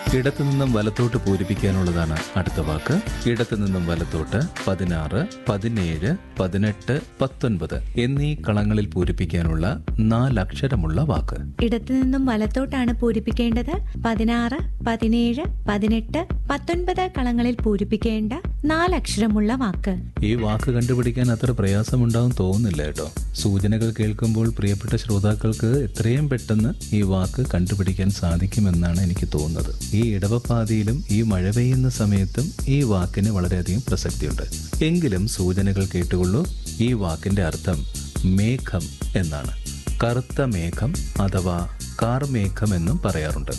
ഇടത്തു നിന്നും വലത്തോട്ട് പൂരിപ്പിക്കാനുള്ളതാണ് അടുത്ത വാക്ക് ഇടത്തു നിന്നും വലത്തോട്ട് പതിനാറ് പതിനേഴ് പതിനെട്ട് പത്തൊൻപത് എന്നീ കളങ്ങളിൽ പൂരിപ്പിക്കാനുള്ള നാലക്ഷരമുള്ള വാക്ക് ഇടത്തു നിന്നും വലത്തോട്ടാണ് പൂരിപ്പിക്കേണ്ടത് പതിനാറ് പതിനേഴ് പതിനെട്ട് പത്തൊൻപത് കളങ്ങളിൽ പൂരിപ്പിക്കേണ്ട നാലക്ഷരമുള്ള വാക്ക് ഈ വാക്ക് കണ്ടുപിടിക്കാൻ അത്ര പ്രയാസമുണ്ടാവും തോന്നുന്നില്ല കേട്ടോ സൂചനകൾ കേൾക്കുമ്പോൾ പ്രിയപ്പെട്ട ശ്രോതാക്കൾക്ക് എത്രയും പെട്ടെന്ന് ഈ വാക്ക് കണ്ടുപിടിക്കാൻ സാധിക്കുമെന്നാണ് എനിക്ക് തോന്നുന്നത് ഈ ഇടവപ്പാതിയിലും ഈ മഴ പെയ്യുന്ന സമയത്തും ഈ വാക്കിന് വളരെയധികം പ്രസക്തിയുണ്ട് എങ്കിലും സൂചനകൾ കേട്ടുകൊള്ളൂ ഈ വാക്കിന്റെ അർത്ഥം മേഘം എന്നാണ് കറുത്ത മേഘം അഥവാ കാർമേഘം എന്നും പറയാറുണ്ട്